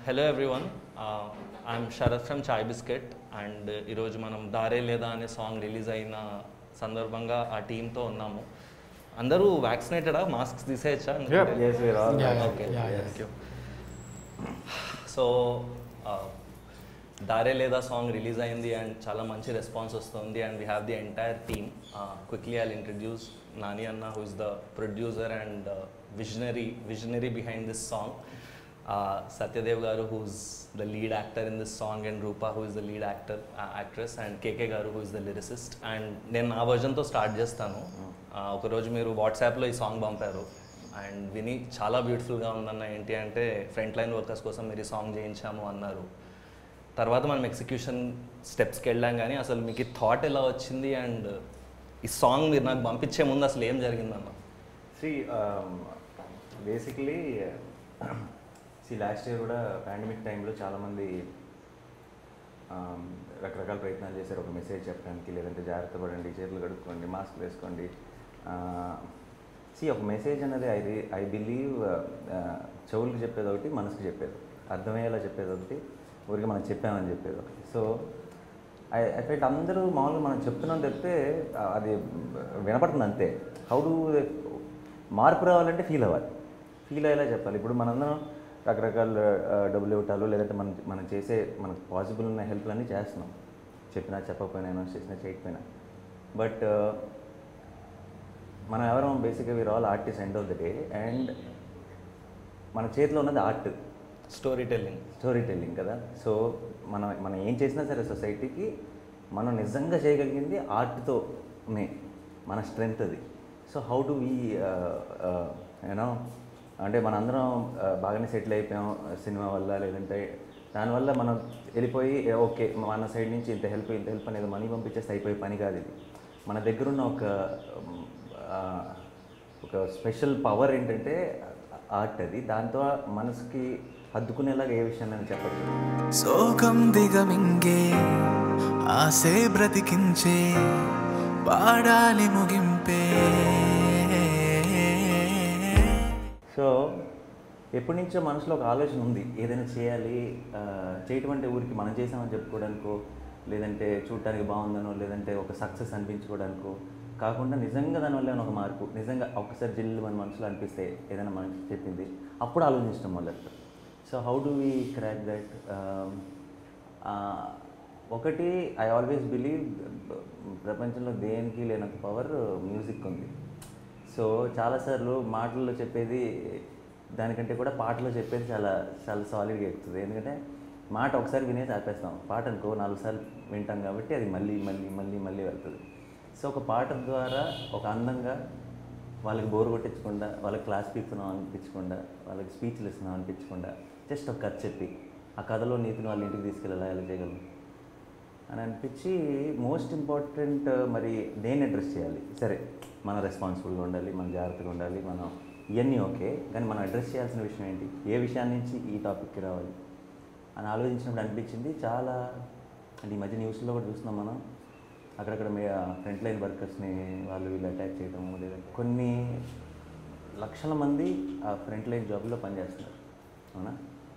Hello everyone I'm Sharath from Chai Bisket and ఈరోజు మనం దారే లేదా అనే సాంగ్ రిలీజ్ అయిన సందర్భంగా ఆ టీంతో ఉన్నాము అందరూ వ్యాక్సినేటెడా మాస్క్స్ తీసేయచ్చా Yes, we are all Yeah, yeah, okay yeah, yeah. Thank you so Daare లేదా సాంగ్ రిలీజ్ అయింది అండ్ చాలా మంచి రెస్పాన్స్ వస్తుంది and we have the entire team quickly I'll introduce Nani అన్న who is the producer and visionary visionary behind this song Satyadev garu who's the lead actor in this song and Roopa who is the lead actor actress and KK garu who is the lyricist and నేను నా వర్జన్తో start చేస్తాను Uh, ఒకరోజు మీరు వాట్సాప్లో ఈ song పంపారు and విని చాలా బ్యూటిఫుల్గా ఉందన్న ఏంటి అంటే ఫ్రంట్ లైన్ వర్కర్స్ కోసం మీరు ఈ సాంగ్ చేయించాము అన్నారు తర్వాత మనం ఎగ్జిక్యూషన్ స్టెప్స్కి వెళ్ళాం కానీ అసలు మీకు ఈ థాట్ ఎలా వచ్చింది అండ్ ఈ సాంగ్ మీరు నాకు పంపించే ముందు అసలు ఏం జరిగిందన్న see basically see last year కూడా పాండమిక్ టైంలో చాలామంది um, రకరకాల ప్రయత్నాలు చేశారు ఒక మెసేజ్ చెప్పడానికి లేదంటే జాగ్రత్త పడండి చేతులు కడుక్కోండి మాస్క్ వేసుకోండి సి ఒక మెసేజ్ అనేది ఐ ఐ బిలీవ్ చెవులకు చెప్పేది ఒకటి మనసుకు చెప్పేది అర్థమయ్యేలా చెప్పేది ఒకటి ఊరికి మనం చెప్పామని చెప్పేది ఒకటి సో ఐ ఐ ఫెల్ట్ అందరూ మామూలుగా మనం చెప్తున్నాం చెప్తే ఆ, అది వినపడుతుంది అంతే హౌ డు మార్పు రావాలంటే ఫీల్ అవ్వాలి ఫీల్ అయ్యేలా చెప్పాలి ఇప్పుడు మనందరం రకరకాల ఆ, డబ్బులు ఇవ్వటాలు లేదంటే మనం మనం చేసే మనకు పాసిబుల్ ఉన్న హెల్ప్లన్నీ చేస్తున్నాం చెప్పినా చెప్పకపోయినా అనౌన్స్ చేసినా చేయకపోయినా బట్ మనం ఎవరం బేసిక్గా we're all artist end of the day and మన చేతిలో ఉన్నది art story telling story telling కదా సో మనం మనం ఏం చేసినా సరే సొసైటీకి మనం నిజంగా చేయగలిగింది ఆర్ట్తోనే మన స్ట్రెంగ్త్ అది so how to we you know అంటే మనందరం uh, బాగానే సెటిల్ అయిపోయాం సినిమా వల్ల లేదంటే దానివల్ల మనం వెళ్ళిపోయి ఓకే మన సైడ్ నుంచి ఇంత హెల్ప్ ఇంత హెల్ప్ అనేది మనీ పంపించేస్తే అయిపోయే పని కాదు ఇది మన దగ్గరున్న ఒక um, uh, ఒక స్పెషల్ పవర్ ఏంటంటే ఆర్ట్ అది దాంతో మనసుకి హద్దుకునేలాగా ఏ విషయాన్ని చెప్పచ్చు శోకం దిగమింగే ఆసే బ్రతికించే పాడాలి ముగింపే సో ఎప్పటి నుంచో మనసులో ఒక ఆలోచన ఉంది ఏదైనా చేయాలి ఆ, చేయటం అంటే ఊరికి మనం చేసామని చెప్పుకోవడానికో లేదంటే చూడటానికి బాగుందనో లేదంటే ఒక సక్సెస్ అనిపించుకోవడానికో కాకుండా నిజంగా దానివల్ల ఏమైనా ఒక మార్పు నిజంగా ఒక్కసారి జిల్లు మన మనసులో అనిపిస్తే ఏదైనా మనసు చెప్పింది అప్పుడు ఆలోచించడం మొదలు so how do we crack that ఒకటి ఐ ఆల్వేస్ బిలీవ్ ప్రపంచంలో దేనికి లేనంత పవర్ మ్యూజిక్ ఉంది సో చాలాసార్లు మాటల్లో చెప్పేది దానికంటే కూడా పాటలో చెప్పేది చాలా చాలా సాలిడ్గా ఎక్కుతుంది ఎందుకంటే మాట ఒకసారి వినేసి ఆపేస్తాం పాట అనుకో నాలుగు సార్లు వింటాం కాబట్టి అది మళ్ళీ మళ్ళీ మళ్ళీ మళ్ళీ వెళ్తుంది సో ఒక పాట ద్వారా ఒక అందంగా వాళ్ళకి బోర్ కొట్టించకుండా వాళ్ళకి క్లాస్ పీకుతున్నాం అనిపించకుండా వాళ్ళకి స్పీచ్లు ఇస్తున్నాం అనిపించకుండా జస్ట్ ఒక కథ చెప్పి ఆ కథలో నీతిని వాళ్ళ ఇంటికి తీసుకెళ్ళాలా ఎలా చేయగలం అని అనిపించి మోస్ట్ ఇంపార్టెంట్ మరి దేన్ని అడ్రస్ చేయాలి సరే మన రెస్పాన్సిబుల్గా ఉండాలి మన జాగ్రత్తగా ఉండాలి మనం ఇవన్నీ ఓకే కానీ మనం అడ్రస్ చేయాల్సిన విషయం ఏంటి ఏ విషయాన్ని నుంచి ఈ టాపిక్కి రావాలి అని ఆలోచించినప్పుడు అనిపించింది చాలా అంటే ఈ మధ్య న్యూస్లో కూడా చూస్తున్నాం మనం అక్కడక్కడ మే ఫ్రంట్ లైన్ వర్కర్స్ని వాళ్ళు వీళ్ళు అటాక్ చేయడం లేదంటే కొన్ని లక్షల మంది ఆ ఫ్రంట్ లైన్ జాబ్లో పనిచేస్తున్నారు అవునా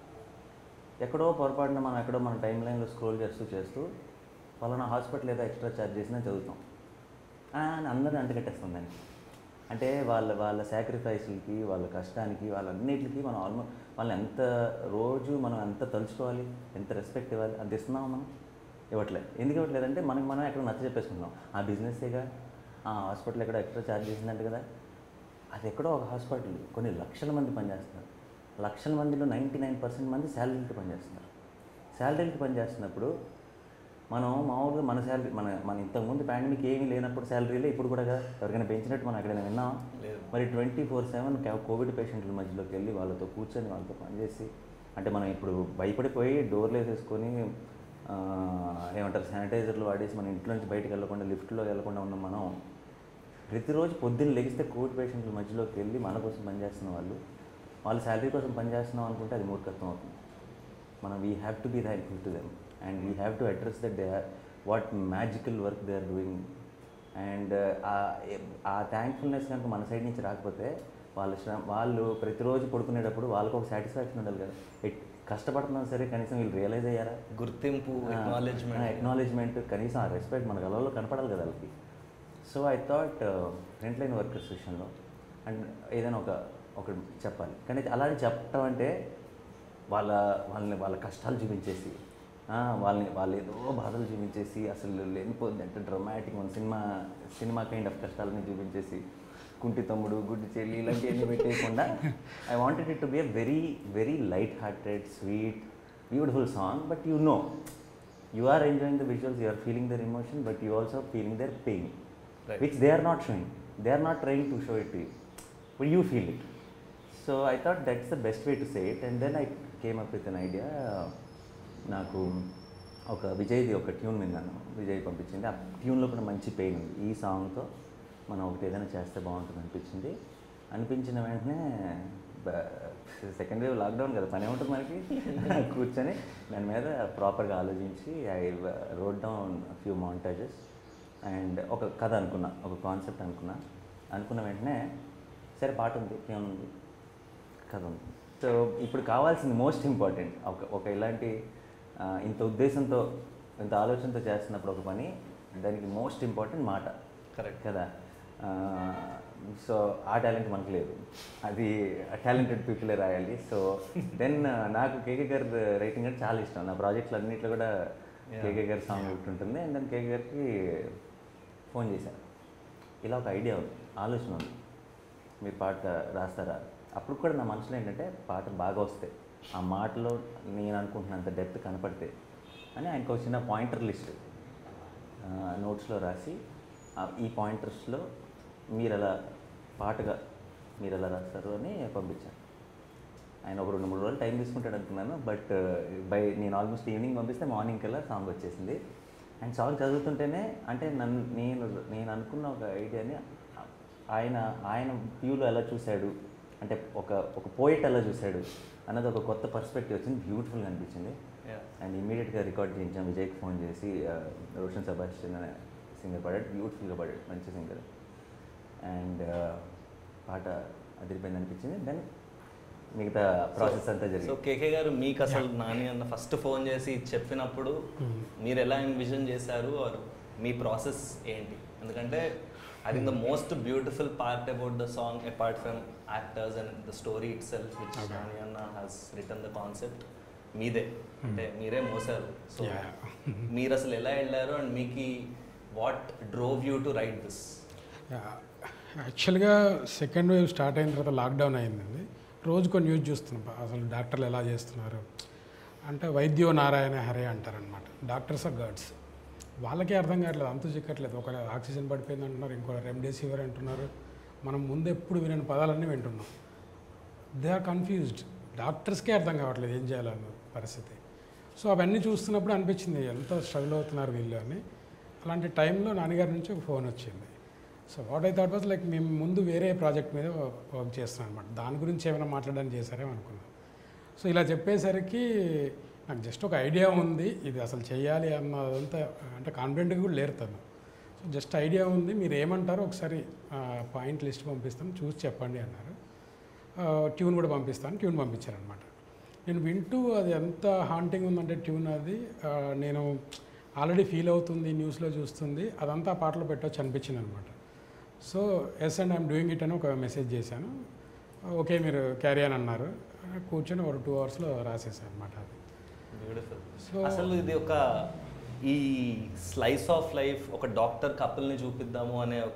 ఎక్కడో పొరపాటున మనం ఎక్కడో మన టైం లైన్లో స్క్రోల్ చేస్తూ చేస్తూ పలానా హాస్పిటల్ ఏదో ఎక్స్ట్రా ఛార్జ్ చేసినా చదువుతాం ఆ, అని అందరూ అంటగట్టేస్తాం దాన్ని అంటే వాళ్ళ వాళ్ళ సాక్రిఫైస్లకి వాళ్ళ కష్టానికి వాళ్ళన్నిటికి మనం ఆల్మోస్ట్ వాళ్ళని ఎంత రోజు మనం ఎంత తలుచుకోవాలి ఎంత రెస్పెక్ట్ ఇవ్వాలి అది ఇస్తున్నాం మనం ఇవ్వట్లేదు ఎందుకు ఇవ్వట్లేదంటే మనకి మనం ఎక్కడ నచ్చ చెప్పేసుకుంటాం ఆ బిజినెస్సేగా ఆ హాస్పిటల్ ఎక్కడో ఎక్స్ట్రా ఛార్జ్ చేసిందంట కదా అది ఎక్కడో ఒక హాస్పిటల్ కొన్ని లక్షల మంది పనిచేస్తున్నారు లక్షల మందిలో నైంటీ నైన్ పర్సెంట్ మంది శాలరీలకి పనిచేస్తున్నారు శాలరీలకి పనిచేస్తున్నప్పుడు మనం మామూలుగా మన శాలరీ మన మన ఇంతకుముందు పాండమిక్ ఏమీ లేనప్పుడు శాలరీలే ఇప్పుడు కూడా కదా ఎవరికైనా పెంచినట్టు మనం ఎక్కడైనా విన్నాం లేదు. మరి ట్వంటీ ఫోర్ సెవెన్ కోవిడ్ పేషెంట్ల మధ్యలోకి వెళ్ళి వాళ్ళతో కూర్చొని వాళ్ళతో పనిచేసి అంటే మనం ఇప్పుడు భయపడిపోయి డోర్లు వేసేసుకొని ఆ, ఏమంటారు శానిటైజర్లు వాడేసి మన ఇంట్లో నుంచి బయటకు వెళ్ళకుండా లిఫ్ట్లో వెళ్ళకుండా ఉన్న మనం ప్రతిరోజు పొద్దున్న లెగిస్తే కోవిడ్ పేషెంట్ల మధ్యలోకి వెళ్ళి మన కోసం పనిచేస్తున్న వాళ్ళు వాళ్ళు శాలరీ కోసం పనిచేస్తున్నాం అనుకుంటే అది మూర్ఖత్వం అవుతుంది మనం we have to be thankful to them and we have to address that they what magical work they are doing and ఆ థ్యాంక్ఫుల్నెస్ కనుక మన సైడ్ నుంచి రాకపోతే వాళ్ళ శ్రమ వాళ్ళు ప్రతిరోజు పడుకునేటప్పుడు వాళ్ళకు ఒక సాటిస్ఫాక్షన్ ఉండాలి కదా ఎట్ కష్టపడుతున్నాం సరే కనీసం వీళ్ళు రియలైజ్ అయ్యారా గుర్తింపు ఎక్నాలెడ్జ్మెంట్ ఎక్నాలెడ్జ్మెంట్ కనీసం ఆ రెస్పెక్ట్ మన కళలో కనపడాలి కదా వాళ్ళకి so I thought front line workers విషయంలో అండ్ ఏదైనా ఒక ఒకటి చెప్పాలి కానీ అలాగే చెప్పటం అంటే వాళ్ళ వాళ్ళని వాళ్ళ కష్టాలు చూపించేసి ఆ, వాళ్ళని వాళ్ళు ఏదో బాధలు చూపించేసి అసలు లేనిపోద్ది అంటే డ్రమాటిక్ మన సినిమా సినిమా కైండ్ ఆఫ్ కష్టాలని చూపించేసి కుంటి తమ్ముడు గుడ్డి చెల్లి ఇలాంటివన్నీ పెట్టేయకుండా I wanted it to be a very very light hearted sweet beautiful song but you know you are enjoying the visuals, you are feeling their emotion, but you also feeling their pain, Right. which they are not showing. They are not trying to show it to you, but you feel it. So I thought that's the best way to say it, and then I came up with an idea. నాకు ఒక విజయ్ది ఒక tune విన్నాను విజయ్ పంపించింది ఆ ట్యూన్లో కూడా మంచి pain ఉంది ఈ సాంగ్తో మనం ఒకటి ఏదైనా చేస్తే బాగుంటుంది అనిపించింది అనిపించిన వెంటనే సెకండ్ వేవ్ లాక్డౌన్ కదా పని ఉంటుంది మనకి కూర్చొని దాని మీద ప్రాపర్గా ఆలోచించి I wrote down few montages and ఒక కథ అనుకున్నా ఒక కాన్సెప్ట్ అనుకున్నా అనుకున్న వెంటనే సరే పాట ఉంది ఏముంది కథ ఉంది సో ఇప్పుడు కావాల్సింది మోస్ట్ ఇంపార్టెంట్ ఒక ఒక ఇలాంటి ఆ, ఇంత ఉద్దేశంతో ఇంత ఆలోచనతో చేస్తున్నప్పుడు ఒక పని దానికి మోస్ట్ ఇంపార్టెంట్ మాట Correct. కదా సో ఆ టాలెంట్ మనకు లేదు అది టాలెంటెడ్ పీపులే రాయాలి సో దెన్ నాకు కేకే గారి రైటింగ్ అంటే చాలా ఇష్టం నా ప్రాజెక్టులు అన్నింటిలో కూడా కేకే గారి సాంగ్ ఒకటి ఉంటుంది అండ్ దెన్ కేకే గారికి ఫోన్ చేశాను ఇలా ఒక ఐడియా ఉంది ఆలోచన ఉంది మీరు పాట రాస్తారా అప్పుడు కూడా నా మనసులో ఏంటంటే పాట బాగా వస్తే ఆ మాటలో నేను అనుకుంటున్నంత డెప్త్ కనపడితే అని ఆయనకు ఒక చిన్న పాయింటర్ లిస్ట్ నోట్స్లో రాసి ఆ ఈ పాయింటర్స్లో మీరు ఎలా పాటగా మీరు ఎలా రాస్తారు అని పంపించాను ఆయన ఒక రెండు మూడు రోజులు టైం తీసుకుంటాడు అనుకున్నాను బట్ బై నేను ఆల్మోస్ట్ ఈవినింగ్ పంపిస్తే మార్నింగ్ కల్లా సాంగ్ వచ్చేసింది అండ్ సాంగ్ చదువుతుంటేనే అంటే నన్ను నేను నేను అనుకున్న ఒక ఐడియాని ఆయన ఆయన వ్యూలో ఎలా చూశాడు అంటే ఒక ఒక పోయిట్ ఎలా చూశాడు అన్నది ఒక కొత్త పర్స్పెక్టివ్ వచ్చింది బ్యూటిఫుల్గా అనిపించింది Yeah. అండ్ ఇమీడియట్గా రికార్డ్ చేయించాం విజయ్కి ఫోన్ చేసి ఆ, రోషన్ సబాస్టిన్ అనే సింగర్ పాడాడు బ్యూటిఫుల్గా పాడాడు మంచి సింగర్ అండ్ పాట అదిరిపోయింది అనిపించింది దెన్ మిగతా ప్రాసెస్ అంతా సో జరిగింది కేకే గారు మీకు అసలు నాని అన్న ఫస్ట్ ఫోన్ చేసి చెప్పినప్పుడు మీరు ఎలా ఎన్విజన్ చేశారు ఆర్ మీ ప్రాసెస్ ఏంటి ఎందుకంటే I think the most beautiful part about the song apart from actors and the story itself which Nani anna has return the concept మీదే అంటే మీరే మోసారు సో Yeah. మీరు అసలు ఎలా వెళ్ళారు అండ్ మీకు what drove you to write this యాక్చువల్గా second wave start అయిన తర్వాత లాక్డౌన్ అయిందండి రోజు కొన్ని న్యూస్ చూస్తున్నాం అసలు డాక్టర్లు ఎలా చేస్తున్నారు అంటే వైద్యో నారాయణ హరే అంటారనమాట డాక్టర్స్ ఆర్ గాడ్స్ వాళ్ళకే అర్థం కావట్లేదు అంతు చిక్కట్లేదు ఒక ఆక్సిజన్ పడిపోయింది అంటున్నారు ఇంకో రెమ్డెసివిర్ అంటున్నారు మనం ముందు ఎప్పుడు వినని పదాలన్నీ వింటున్నాం దే ఆర్ కన్ఫ్యూజ్డ్ డాక్టర్స్కే అర్థం కావట్లేదు ఏం చేయాలన్న పరిస్థితి సో అవన్నీ చూస్తున్నప్పుడు అనిపించింది ఎంత స్ట్రగుల్ అవుతున్నారు వీళ్ళు అని అలాంటి టైంలో నాన్నగారి నుంచి ఒక ఫోన్ వచ్చింది so what I thought was like మేము ముందు వేరే ప్రాజెక్ట్ మీద వర్క్ చేస్తున్నాం అనమాట దాని గురించి ఏమైనా మాట్లాడడానికి చేశారేమో అనుకున్నాం సో ఇలా చెప్పేసరికి నాకు జస్ట్ ఒక ఐడియా ఉంది ఇది అసలు చేయాలి అన్నదంతా అంటే కాన్ఫిడెంట్గా కూడా లేరు తను సో జస్ట్ ఐడియా ఉంది మీరు ఏమంటారో ఒకసారి పాయింట్ లిస్ట్ పంపిస్తాను చూసి చెప్పండి అన్నారు ట్యూన్ కూడా పంపిస్తాను ట్యూన్ పంపించారనమాట నేను వింటూ అది ఎంత హాంటింగ్ ఉందంటే ట్యూన్ అది ఆ, నేను ఆల్రెడీ ఫీల్ అవుతుంది న్యూస్లో చూస్తుంది అదంతా ఆ పాటలో పెట్టవచ్చు అనిపించింది అనమాట so yes and I'm doing it అని ఒక మెసేజ్ చేశాను ఓకే మీరు క్యారీ అని అన్నారు కూర్చొని ఒక టూ అవర్స్లో రాసేసాను అనమాట అది బ్యూటిఫుల్ So- అసలు ఇది ఒక ఈ స్లైస్ ఆఫ్ లైఫ్ ఒక డాక్టర్ కపుల్ని చూపిద్దాము అనే ఒక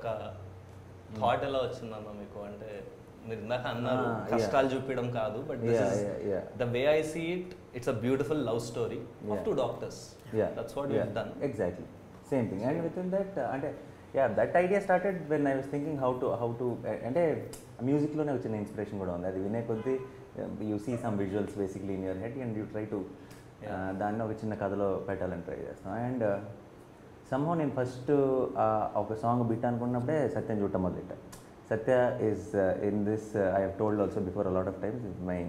థాట్ ఎలా వచ్చిందన్న మీకు అంటే మీరు ఇందాక అన్నారు Ah, yeah. కష్టాలు చూపించడం కాదు but this Yeah, is yeah, yeah. The way I see it it's a beautiful love story of Yeah. Two doctors yeah that's what yeah, you done exactly same thing and within that uh, అంటే yeah that idea started when I was thinking how to how to అంటే మ్యూజిక్లోనే వచ్చిన inspiration కూడా ఉంది అది వినే కొద్దీ you see some visuals basically in your head and you try to దాన్ని ఒక చిన్న కథలో పెట్టాలని ట్రై చేస్తాం అండ్ సమ్హౌ నేను ఫస్ట్ ఒక సాంగ్ బిట్ అనుకున్నప్పుడే సత్యం చూడటం మొదలెట్టా Satya is in this I have told also before a lot of times is my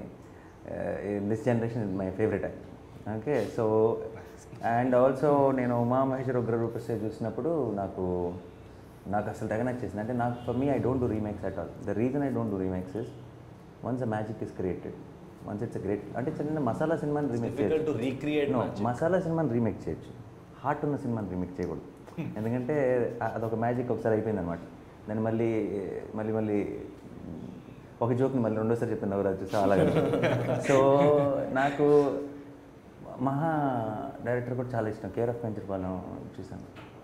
in this generation is my favourite actor okay so and also నేను ఉమా మహేశ్వర ఉగ్ర రూపస్తే చూసినప్పుడు నాకు నాకు అసలు తెగ నచ్చేసింది అంటే నాకు for me I don't do remakes at all the reason I don't do remakes is once a magic is created once it's great అంటే చిన్న మసాలా సినిమాని remake difficult to recreate no magic. Masala సినిమాని రీమేక్ చేయొచ్చు హార్ట్ ఉన్న సినిమాని remake చేయకూడదు ఎందుకంటే అ- అదొక మ్యాజిక్ ఒకసారి అయిపోయింది అనమాట దాన్ని మళ్ళీ మళ్ళీ మళ్ళీ ఒక జోక్ని మళ్ళీ రెండోసారి చెప్పిన నవ్వురాజు చూసా అలాగే సో నాకు మహా డైరెక్టర్ కూడా చాలా ఇష్టం కేర్ ఆఫ్ పాలెం చూసాను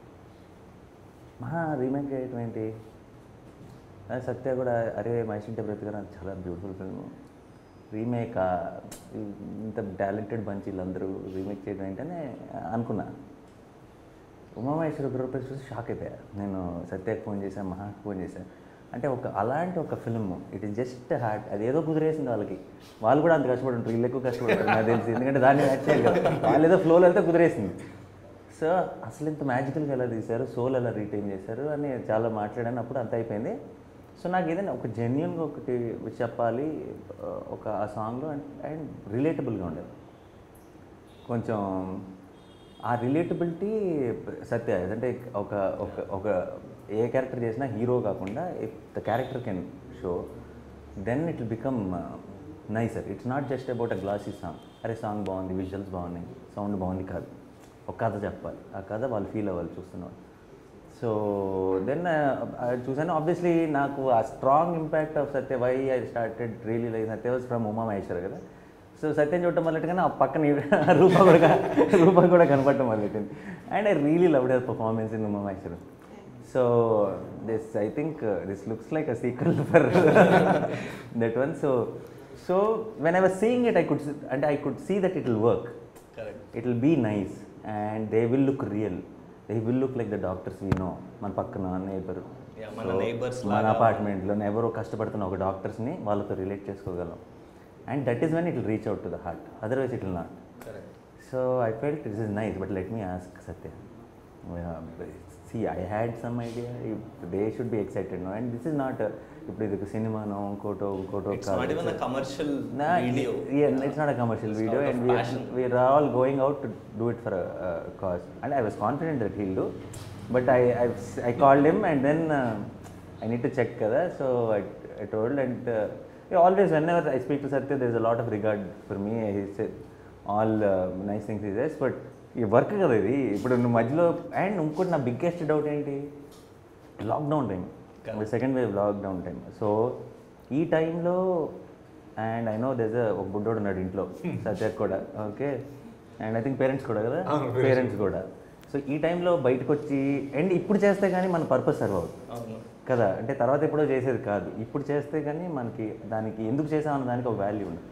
మహా రీమేక్ చేయటం ఏంటి అదే సత్య కూడా అరే మహేష్ ఇంటే బ్రతికరా చాలా బ్యూటిఫుల్ ఫిల్మ్ రీమేక్ ఇంత టాలెంటెడ్ బంచ్ వీళ్ళందరూ రీమేక్ చేయడం ఏంటనే అనుకున్నా ఉమామహేశ్వర గురుప్రసాద్ చూసి షాక్ అయిపోయా నేను సత్యకి ఫోన్ చేశాను మహాకి ఫోన్ చేశాను అంటే ఒక అలాంటి ఒక film it is just heart అది ఏదో కుదిరేసింది వాళ్ళకి వాళ్ళు కూడా అంత కష్టపడి ఉంటారు వీళ్ళు ఎక్కువ కష్టపడతారు నాకు తెలిసి ఎందుకంటే దాన్ని మ్యాచ్ చేయాలి కదా వాళ్ళు ఏదో ఫ్లోలో వెళ్తే కుదిరేసింది సో అసలు ఇంత మ్యాజికల్గా ఎలా తీశారు సోల్ ఎలా రీటైన్ చేశారు అని చాలా మాట్లాడాను అప్పుడు అంత అయిపోయింది సో నాకు ఏదైనా ఒక జెన్యున్గా ఒకటి చెప్పాలి ఆ, ఒక ఆ సాంగ్లో అండ్ అండ్ రిలేటబుల్గా ఉండేది కొంచెం ఆ రిలేటబిలిటీ సత్య అంటే ఒక ఒక ఒక ఏ క్యారెక్టర్ చేసినా హీరో కాకుండా if the character can show then it will become nicer it's not just about a glassy song అరే సాంగ్ బాగుంది విజువల్స్ బాగున్నాయి సౌండ్ బాగుంది కాదు ఒక కథ చెప్పాలి ఆ కథ వాళ్ళు ఫీల్ అవ్వాలి చూస్తున్నారు సో దెన్ చూసాను ఆబ్వియస్లీ నాకు ఆ strong impact of Satya why I started really like Satya was from Uma Maheshwar కదా సో సత్యం చూడటం మొదలెట్టుగానే ఆ పక్కన ఈ- రూప కూడా క- రూప కూడా కనపడటం మొదలెట్టింది and I really love her performance in Uma Maheshwar so this I think this looks like a sequel for that one so so when I was seeing it I could అంటే I could see that it will work correct it will be nice and they will look real they will look like the doctors we know మన పక్కన neighbour Yeah, మన neighbours మన లాగా. అపార్ట్మెంట్లో ఎవరో కష్టపడుతున్న ఒక డాక్టర్స్ని వాళ్ళతో రిలేట్ చేసుకోగలం and that is when it will reach out to the heart otherwise it will not correct so I felt it is nice but let me ask Satya see I had some idea they should be excited no and this is not ఇప్పుడు ఇది ఒక సినిమానో ఇంకోటో ఇంకోటో it's not even a commercial Nah, video Yeah, it's not a commercial It's video, out of and we are, passion. we are all going out to do it for a, uh cause. And I was confident that he'll do, but I I, I called him and then uh, I need to check kada. So I, I told and uh, yeah, always whenever I speak to Satya, there's a lot of regard for me. He said all uh, nice things he says, but ఈ work కదా ఇది ఇప్పుడు నువ్వు మధ్యలో and ఇంకోటి నా biggest doubt ఏంటి lockdown time Correct. Second wave lockdown time so ఈ టైంలో అండ్ ఐ నో దెస్ ఒక బుడ్డోడు ఉన్నాడు ఇంట్లో సత్య కూడా okay and I think parents కూడా కదా అవును, parents. పేరెంట్స్ కూడా సో ఈ టైంలో బయటకు వచ్చి అండ్ ఇప్పుడు చేస్తే కానీ మన పర్పస్ సర్వ్ అవుతుంది అవును కదా అంటే తర్వాత ఎప్పుడో చేసేది కాదు ఇప్పుడు చేస్తే కానీ మనకి దానికి ఎందుకు చేసామన్న దానికి ఒక వాల్యూ ఉంది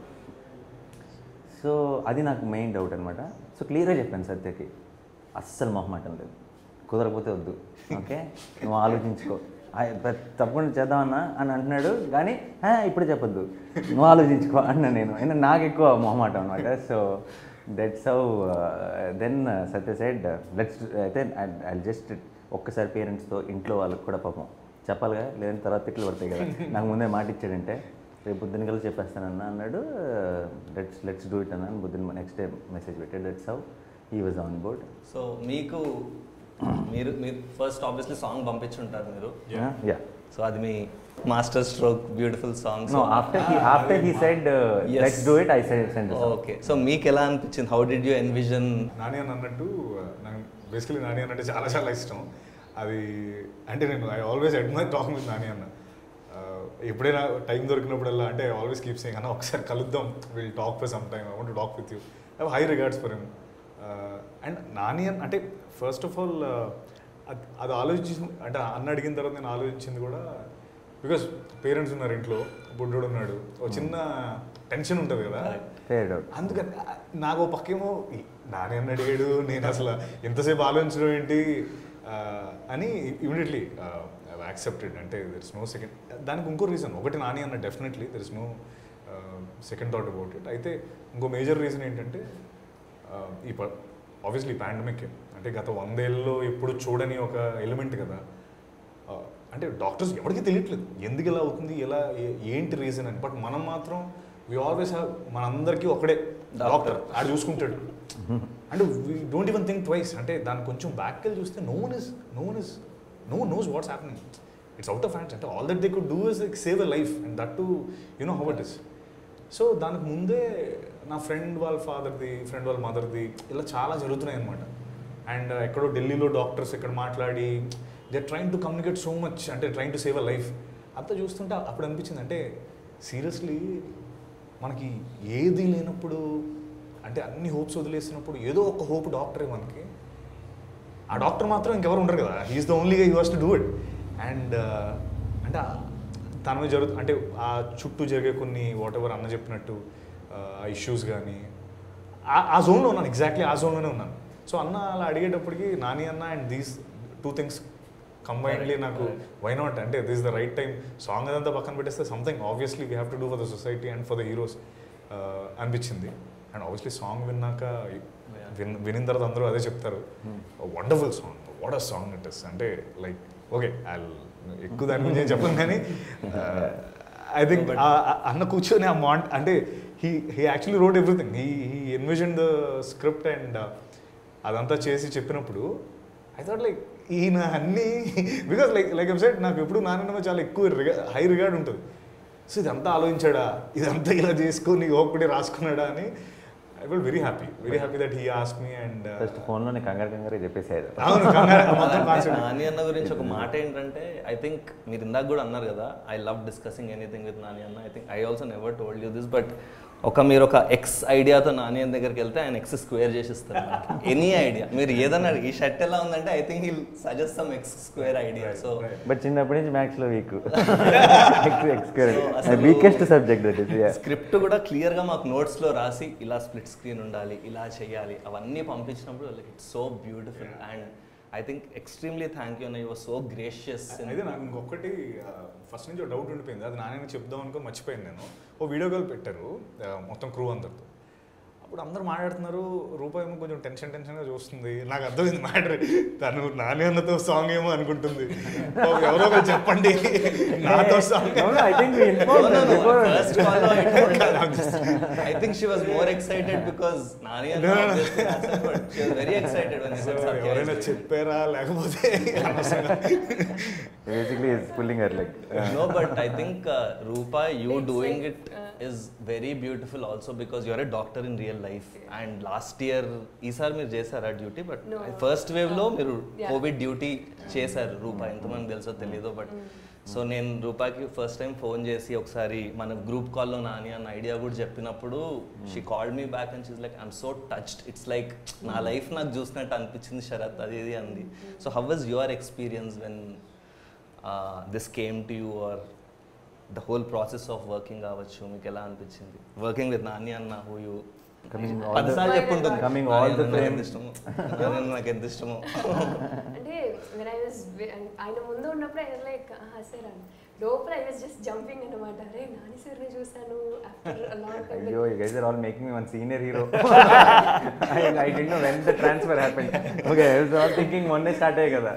సో అది నాకు మెయిన్ డౌట్ అనమాట సో క్లియర్గా చెప్పాను సత్యకి అస్సలు మొహమాటం లేదు కుదరకపోతే వద్దు ఓకే నువ్వు ఆలోచించుకో ఆ, పె- తప్పకుండా చేద్దామన్నా అని అంటున్నాడు కానీ "హా, ఇప్పుడు చెప్పొద్దు నువ్వు ఆలోచించుకో అన్నా నేను అయినా నాకు ఎక్కువ మొహమాటం అనమాట so that's how then Satya side let's అయితే ఐ జస్ట్ ఒక్కసారి పేరెంట్స్తో ఇంట్లో వాళ్ళకి కూడా పాపం చెప్పాలిగా లేదంటే తర్వాత తిట్లు పడతాయి కదా నాకు ముందే మాట ఇచ్చాడంటే రేపు పొద్దున్న కలిసి చెప్పేస్తానన్నా అన్నాడు లెట్స్ లెట్స్ డూ ఇట్ అన్నాను పొద్దున్న నెక్స్ట్ డే మెసేజ్ పెట్టాడు that's how he was on board so మీకు మీరు మీరు ఫస్ట్ ఆబ్వియస్లీ సాంగ్ పంపించుంటారు మీరు యా సో అది మీ master stroke beautiful song no after he after he said Yes. Let's do it I said send okay so మీకు ఎలా అనిపించింది how did you envision Nani అని అన్నట్టు నాకు బేసికలీ నాని అన్న అంటే చాలా చాలా ఇష్టం అది అంటే నేను I always admire talking with Nani anna ఆ, ఎప్పుడైనా టైం దొరికినప్పుడల్లా అంటే ఆల్వేస్ కీప్ సేయింగ్ అన్న ఒకసారి కలుద్దాం will talk for some time I want talk with you I high regards for him and Nani అన్ అంటే ఫస్ట్ ఆఫ్ ఆల్ అది ఆలోచించి అంటే అన్న అడిగిన తర్వాత నేను ఆలోచించింది కూడా బికాస్ పేరెంట్స్ ఉన్నారు ఇంట్లో బుడ్డోడు ఉన్నాడు ఒక చిన్న టెన్షన్ ఉంటుంది కదా ఫేర్ అవుట్ అందుకని ఆ, నాకు ఓ పక్కేమో ఈ నాని అన్న అడిగాడు నేను అసలు ఎంతసేపు ఆలోచించడం ఏంటి ఆ, అని ఇమీడియట్లీ యాక్సెప్టెడ్ అంటే దర్ ఇస్ నో సెకండ్ దానికి ఇంకో రీజన్ ఒకటి Nani anna definitely there is no second thought about it అయితే ఇంకో మేజర్ రీజన్ ఏంటంటే ఆ, ఈ ఆబ్వియస్లీ పాండమిక్ అంటే గత వందేళ్ళలో ఎప్పుడు చూడని ఒక ఎలిమెంట్ కదా ఆ, అంటే డాక్టర్స్ ఎవరికి తెలియట్లేదు ఎందుకు ఇలా అవుతుంది ఎలా ఏ- ఏంటి రీజన్ అని బట్ మనం మాత్రం వి ఆల్వేస్ హ్యావ్ మనందరికీ ఒకడే డాక్టర్ ఆడు చూసుకుంటాడు అంటే we don't even think twice అంటే దాన్ని కొంచెం బ్యాక్ వెళ్ళి చూస్తే no one is no one is no knows what's happening it's out of hands అంటే all that they could do is like save a life and that to you know how it is so దానికి ముందే నా friend వాళ్ళ ఫాదర్ది friend వాళ్ళ మదర్ది ఇలా చాలా జరుగుతున్నాయి అనమాట అండ్ ఎక్కడో ఢిల్లీలో డాక్టర్స్ ఇక్కడ మాట్లాడి they train to communicate so much అంటే train to save a life అంతా చూస్తుంటే అప్పుడు అనిపించింది అంటే సీరియస్లీ మనకి ఏది లేనప్పుడు అంటే అన్ని హోప్స్ వదిలేసినప్పుడు ఏదో ఒక హోప్ డాక్టరే మనకి ఆ డాక్టర్ మాత్రం ఇంకెవరు ఉండరు కదా he is the only he was to do it and అంటే ఆ- తన మీద జరుగు అంటే ఆ చుట్టూ జరిగే కొన్ని వాట్ ఎవర్ అన్న చెప్పినట్టు ఆ ఇష్యూస్ కానీ ఆ జోన్లో ఉన్నాను ఎగ్జాక్ట్లీ ఆ జోన్లోనే ఉన్నాను సో అన్న అలా అడిగేటప్పటికి నాని అన్న and these two things combinedly నాకు వై నాట్ అంటే this the right time song అదంతా పక్కన పెట్టేస్తే something obviously we have to do for the society and for the heroes అనిపించింది అండ్ ఆబ్వియస్లీ సాంగ్ విన్నాక విన్ వినిన తర్వాత అందరూ అదే చెప్తారు wonderful song what a song it is అంటే లైక్ ఓకే ఐ ఎక్కువ దాని గురించి ఏం చెప్పను కానీ ఐ థింక్ అన్న కూర్చొని ఆ మాంట్ అంటే he he actually wrote everything he he envision the script and అదంతా చేసి చెప్పినప్పుడు ఐ థాట్ లైక్ ఈయన అన్నీ బికాస్ లైక్ లైక్ సైడ్ నాకు ఎప్పుడు నాన్న చాలా ఎక్కువ హై రిగార్డ్ ఉంటుంది సో ఇదంతా ఆలోచించాడా ఇదంతా ఇలా చేసుకొని ఒకటి రాసుకున్నాడా అని I will very happy very happy that he ask me and first ఫోన్లోనే కంగారు కంగారు చెప్పేసారు అవును కంగారు మొత్తం కాన్సెప్ట్ నాని అన్న గురించి ఒక మాట ఏంటంటే ఐ థింక్ మీరు ఇందాక కూడా అన్నారు కదా I love discussing anything with Nani అన్న I think I also never told you this but ఒక మీరు ఒక ఎక్స్ ఐడియాతో నాని అన్న దగ్గరికి వెళ్తే ఆయన ఎక్స్ స్క్వేర్ చేసిస్తారు ఎనీ ఐడియా మీరు ఏదన్నా ఈ షర్ట్ ఎలా ఉందంటే I think he'll suggest some X square idea so but చిన్నప్పటి నుంచి మ్యాథ్స్లో వీక్ So, అసలు- weakest subject that is script కూడా క్లియర్ గా మాకు నోట్స్ లో రాసి ఇలా స్ప్లిట్ స్క్రీన్ ఉండాలి ఇలా చేయాలి అవన్నీ పంపించినప్పుడు it's so beautiful and I think extremely thank you you so gracious అయితే నాకు ఇంకొకటి ఫస్ట్ నుంచి డౌట్ ఉండిపోయింది అది నాన్న చెప్దాం అనుకో మర్చిపోయాను నేను ఓ వీడియో కాల్ పెట్టారు ఆ, మొత్తం క్రూ అందరితో అప్పుడు అందరూ మాట్లాడుతున్నారు రూపాయి ఏమో కొంచెం టెన్షన్ టెన్షన్గా చూస్తుంది నాకు అర్థమైంది మ్యాటర్ తను నాని అన్నతో సాంగ్ ఏమో అనుకుంటుంది ఓ, ఎవరో ఒకరు చెప్పండి నాతో song I think first call I think she was more excited because Nani No, no, no. Very excited ఎవరైనా చెప్పారా లేకపోతే అనవసరంగా. Basically is pulling her like no, but I think uh, Rupa, you doing it is very beautiful also because you're a doctor in real life. And last year, ఈసారి మీరు చేశారా duty but No. First wave లో మీరు Yeah. Covid duty చేశారు రూపా ఎంతమంది తెలుసో తెలియదు but so నేను రూపాకి ఫస్ట్ టైం ఫోన్ చేసి ఒకసారి మన గ్రూప్ కాల్లో నాని అన్న ఐడియా కూడా చెప్పినప్పుడు she called me back and she's like I'm so touched it's like నా లైఫ్ నాకు చూసినట్టు అనిపించింది శరత్ అది ఇది అంది so how was your experience when this came to you or the whole process of working కావచ్చు మీకు ఎలా అనిపించింది వర్కింగ్ విత్ నాని అన్న హూ యూ Coming all పదిసార్లు the- చెప్పుంటుంది Coming నాని all అన్న the నాకు frame. ఎంత ఇష్టమో నాని అన్న నాకు ఎంత ఇష్టమో అంటే వెన్ ఐ వాజ్ ఆయన ముందు ఉన్నప్పుడు ఆయన లైక్ సార్ అని లోపల ఐ వాజ్ జస్ట్ జంపింగ్ అనమాట అరే నాని సార్ని చూసాను ఆఫ్టర్ లాంగ్ అయ్యో you guys are all making me one senior hero I, I didn't know when the transfer happened okay I was all thinking మొన్నే స్టార్ట్ అయ్యాయి కదా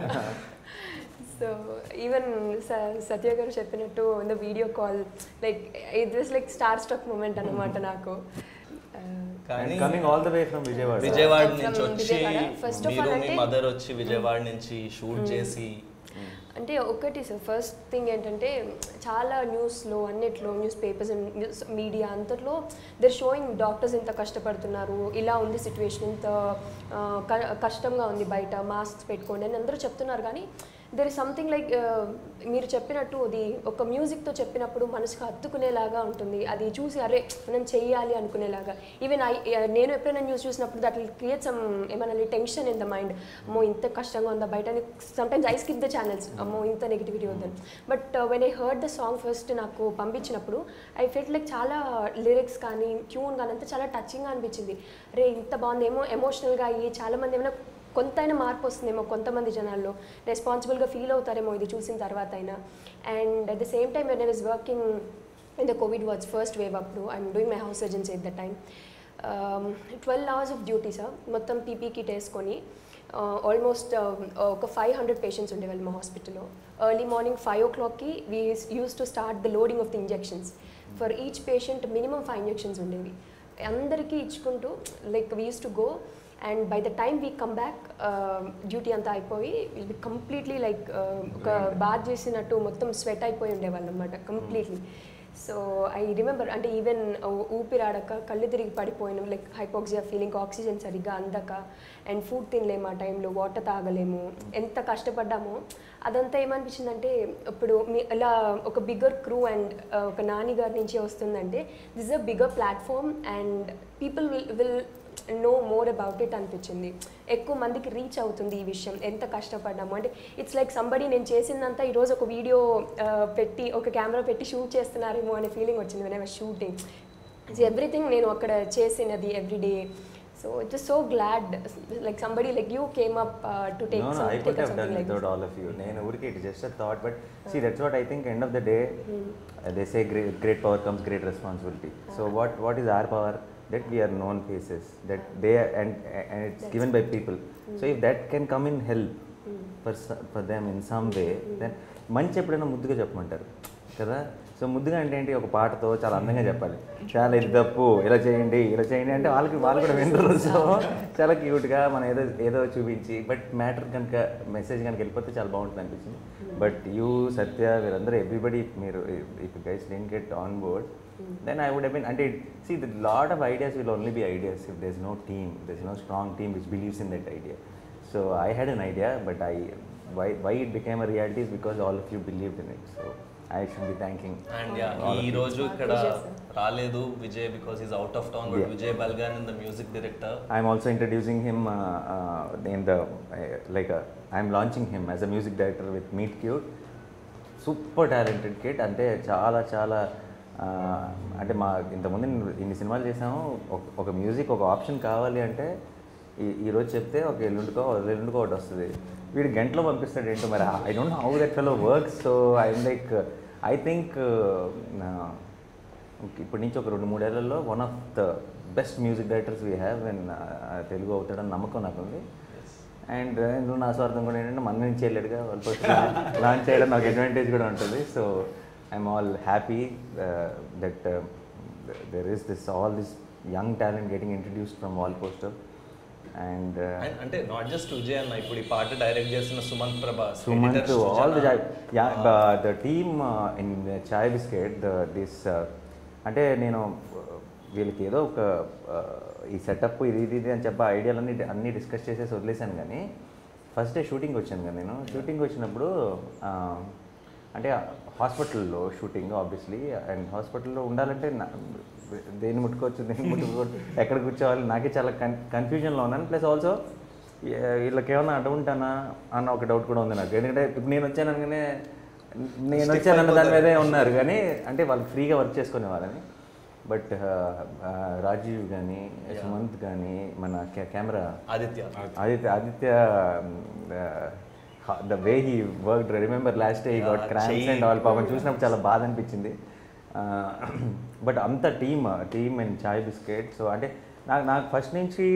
సో ఈవెన్ సత్య గారు చెప్పినట్టు in the video call like it was like star stuck moment అనమాట నాకు కానీ coming all the way from Vijayawada Vijayawada From నుంచి వచ్చి విజయవాడ. First of all మీరు మీ అంటే- మదర్ వచ్చి విజయవాడ నుంచి షూట్ చేసి అంటే ఒకటి సార్ ఫస్ట్ థింగ్ ఏంటంటే చాలా న్యూస్లో అన్నిట్లో న్యూస్ పేపర్స్ న్యూస్ మీడియా అంతట్లో దర్ షోయింగ్ డాక్టర్స్ ఎంత కష్టపడుతున్నారు ఇలా ఉంది సిచ్యువేషన్ ఇంత ఆ, క- కష్టంగా ఉంది బయట మాస్క్స్ పెట్టుకోండి అని అందరూ చెప్తున్నారు కానీ దెర్ ఇస్ సంథింగ్ లైక్ మీరు చెప్పినట్టు అది ఒక మ్యూజిక్తో చెప్పినప్పుడు మనసుకు హత్తుకునేలాగా ఉంటుంది అది చూసి అరే మనం చెయ్యాలి అనుకునేలాగా ఈవెన్ ఐ నేను ఎప్పుడైనా న్యూస్ చూసినప్పుడు దట్ విల్ క్రియేట్ సమ్ ఏమైనా టెన్షన్ ఇన్ ద మైండ్ అమ్మో ఇంత కష్టంగా ఉందా బయట sometimes I skip the channels అమ్మో ఇంత నెగిటివిటీ వద్దని but when I heard the song first నాకు పంపించినప్పుడు ఐ ఫెల్ట్ లైక్ చాలా లిరిక్స్ కానీ ట్యూన్ కానీ అంతా చాలా టచింగ్గా అనిపించింది రే ఇంత బాగుంది ఏమో ఎమోషనల్గా అయ్యి చాలామంది ఏమైనా కొంతైనా మార్పు వస్తుందేమో కొంతమంది జనాల్లో రెస్పాన్సిబుల్గా ఫీల్ అవుతారేమో ఇది చూసిన తర్వాత అయినా and at the same time when I was working in the covid was first wave అప్పుడు I'm doing my house surgency at the time twelve hours of duty sir మొత్తం పీపీ కిట్ వేసుకొని almost ఒక five hundred patients ఉండేవాళ్ళు మా హాస్పిటల్లో early morning five ఓ క్లాక్కి we use to start the loading of the injections for each patient minimum five injections ఉండేవి అందరికీ ఇచ్చుకుంటూ like we use to go and by the time we come back duty అంతా అయిపోయి will be completely like ఒక bath చేసినట్టు మొత్తం sweat అయిపోయి ఉండేవాళ్ళు అనమాట కంప్లీట్లీ సో ఐ రిమెంబర్ అంటే ఈవెన్ ఊపిరాడక కళ్ళు తిరిగి పడిపోయినాం లైక్ హైపోక్సియా ఫీలింగ్ ఆక్సిజన్ సరిగ్గా అందక అండ్ ఫుడ్ తినలేము ఆ టైంలో వాటర్ తాగలేము ఎంత కష్టపడ్డామో అదంతా ఏమనిపించిందంటే ఇప్పుడు మీ ఇలా ఒక బిగ్గర్ క్రూ అండ్ ఒక నాని గారి నుంచి వస్తుందంటే this a bigger platform and people will will know more about it అనిపించింది ఎక్కువ మందికి రీచ్ అవుతుంది ఈ విషయం ఎంత కష్టపడ్డాము అంటే ఇట్స్ లైక్ సంబడి నేను చేసిందంతా ఈరోజు ఒక వీడియో పెట్టి ఒక కెమెరా పెట్టి షూట్ చేస్తున్నారేమో అనే ఫీలింగ్ వచ్చింది వెన్ ఐ షూటింగ్ ఎవ్రీథింగ్ నేను అక్కడ చేసినది everyday so it is so glad like somebody like you came up to take No, no, I could have done without all of you. నేను ఊరికే it just a thought, but see, that's what I think. End of the day, uh, they say great, great power comes great responsibility. So what what is our power? That we are known faces. That they are, and and it's given by people. So if that can come in help for s- for them in some way, then మంచి ఎప్పుడైనా ముద్దుగా చెప్పమంటారు కదా so ముద్దుగా అంటే ఏంటి ఒక పాటతో చాలా అందంగా చెప్పాలి చాలా ఇది తప్పు ఇలా చేయండి ఇలా చేయండి అంటే వాళ్ళకి వాళ్ళు కూడా వినరు సో చాలా క్యూట్గా మనం ఏదో ఏదో చూపించి బట్ మ్యాటర్ కనుక మెసేజ్ కనుక వెళ్ళిపోతే చాలా బాగుంటుంది అనిపించింది బట్ యూ సత్య వీరందరూ ఎవ్రీబడి మీరు if guys didn't get on board then I would been అంటే see the lot of ideas will only be ideas if there's no team there's no strong team which believes in that idea so I had an idea but I why why it became a reality is because all of you believed in it so I should be thanking and yeah ఈ రోజు ఇక్కడ రాలేదు Vijay because is out of town but Yeah. Vijay Bulganin in the music director I'm also introducing him uh, uh, in the uh, like uh, I'm launching him as a music director with Meet Cute. Super talented kid అంటే చాలా చాలా ఆ, అంటే మా ఇంతకుముందు నేను ఇన్ని సినిమాలు చేసాము ఒక- ఒక మ్యూజిక్ ఒక ఆప్షన్ కావాలి అంటే ఈ ఈరోజు చెప్తే ఒక ఎల్లుండికో ఎల్లుండికో ఒకటి వస్తుంది వీడు గంటలో పంపిస్తాడు ఏంటో మరి I don't know how that fellow work so I'm like I think ఇప్పటి నుంచి ఒక రెండు మూడేళ్లలో one of the best music directors we have and Telugu అవుతాడని నమ్మకం నాకు ఉంది అండ్ నువ్వు నా స్వార్థం కూడా ఏంటంటే మన నుంచి వెళ్ళాడుగా వాళ్ళు లాంచ్ చేయడం నాకు అడ్వాంటేజ్ కూడా ఉంటుంది so I'm all happy that there is this all this young talent getting introduced from Wall Poster and and అంటే నాట్ జస్ట్ విజయ్ అన్న ఇప్పుడు ఈ పాట డైరెక్ట్ చేసిన Sumanth Prabhas Sumanth editor all the Srujana. yeah, the, the team uh, in Chai Bisket the this uh, అంటే నేను uh, వీళ్ళకి ఏదో ఒక uh, ఈ సెటప్ ఇది ఇది ఇది అని చెప్పి ఐడియాలన్నీ అన్నీ డిస్కస్ చేసేసి వదిలేశాను కానీ ఫస్ట్ డే షూటింగ్ వచ్చాను కదా నేను షూటింగ్ వచ్చినప్పుడు uh, అంటే హాస్పిటల్లో షూటింగ్ ఆబ్వియస్లీ అండ్ హాస్పిటల్లో ఉండాలంటే నా- దేన్ని ముట్టుకోవచ్చు దేన్ని ముట్టుకోవచ్చు ఎక్కడ కూర్చోవాలి నాకే చాలా కన్ కన్ఫ్యూజన్లో ఉన్నాను ప్లస్ ఆల్సో వీళ్ళకి ఏమన్నా అడ్డు ఉంటానా అన్న ఒక డౌట్ కూడా ఉంది నాకు ఎందుకంటే ఇప్పుడు నేను వచ్చాను అనగానే నేను వచ్చానన్న దాని మీదే ఉన్నారు కానీ అంటే వాళ్ళు ఫ్రీగా వర్క్ చేసుకునే వాళ్ళని బట్ రాజీవ్ కానీ సుమంత్ కానీ మన కె- camera Aditya Aditya Aditya the way he work remember last day he got Yeah, cramps చెయ్యి. అండ్ ఆల్ పాపం చూసినప్పుడు చాలా బాధ అనిపించింది బట్ అంత team team and Chai Bisket so అంటే నాకు నాకు ఫస్ట్ నుంచి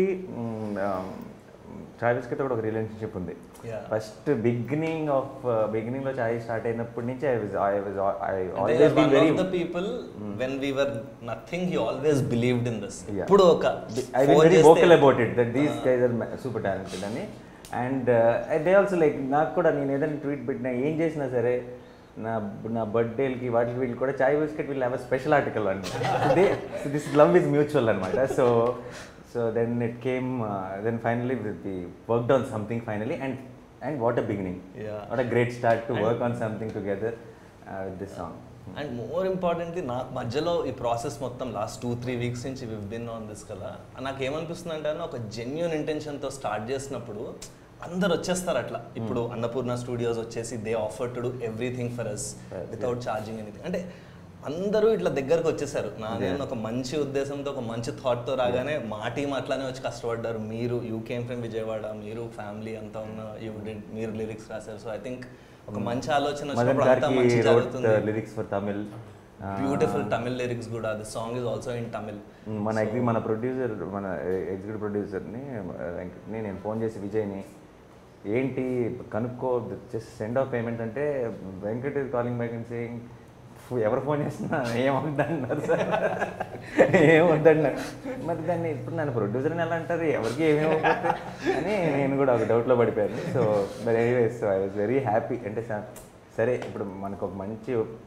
చాయ్ బిస్కెట్ కూడా ఒక రిలేషన్షిప్ ఉంది Yeah. First beginning of beginning లో చాయ్ స్టార్ట్ అయినప్పటి నుంచి I was I was I అంటే always been one very of the people when we were nothing he always believed in this Yeah. ఇప్పుడు ఒక ఐ phone వెరీ చేస్తే- vocal about it that these guys are super talented అని and they also like నాకు కూడా నేను ఏదైనా tweet పెట్టినా ఏం చేసినా సరే నా నా బర్త్డేలకి వాటికి వీళ్ళు కూడా చాయ్ బిస్కెట్ వీళ్ళు హ్యావ్ స్పెషల్ ఆర్టికల్ అనమాట they this love is mutual అనమాట so so then it came then finally we worked on something finally and and what a beginning Yeah. What a great start to work on something together with this song and more importantly నాకు మధ్యలో ఈ process మొత్తం last two three weeks నుంచి వివ్ bin on this కదా నాకు ఏమనిపిస్తుంది అంటే అన్న, ఒక జెన్యున్ ఇంటెన్షన్తో స్టార్ట్ చేసినప్పుడు అందరు వచ్చేస్తారు అట్లా ఇప్పుడు అన్నపూర్ణ స్టూడియోస్ వచ్చేసి they offer to do everything for us without charging anything అంటే అందరూ ఇట్లా దగ్గరకు వచ్చేసారు నా నేను ఒక మంచి ఉద్దేశంతో ఒక మంచి థాట్తో రాగానే మా టీం అట్లానే వచ్చి కష్టపడ్డారు మీరు యూ కేమ్ ఫ్రమ్ విజయవాడ మీరు ఫ్యామిలీ అంతా ఉన్న యూ డిడ్ మీరు లిరిక్స్ రాశారు సో ఐ థింక్ ఒక మంచి ఆలోచన మదన్ వచ్చినప్పుడు అంతా గారికి మంచి రోట్ జరుగుతుంది lyrics for Tamil beautiful Tamil lyrics కూడా the song is also in Tamil మన ఎగ్జి మన ప్రొడ్యూసర్ మన ఎగ్జిక్యూటివ్ ప్రొడ్యూసర్ని వెంకట్ని నేను ఫోన్ చేసి విజయ్ని ఏంటి కనుక్కో జస్ట్ సెండ్ ఆఫ్ పేమెంట్ అంటే Venkat is calling back and saying ఎవరు ఫోన్ చేస్తున్నా ఏమవుతుందన్నారు సార్ ఏమవుతుందన్నారు మరి దాన్ని ఇప్పుడు నన్ను ప్రొడ్యూసర్ని ఎలా అంటారు ఎవరికి ఏమేమవుతుంది అని నేను కూడా ఒక డౌట్లో పడిపోయాను సో మరి anyways I was very happy అంటే స- సరే ఇప్పుడు మనకు ఒక మంచి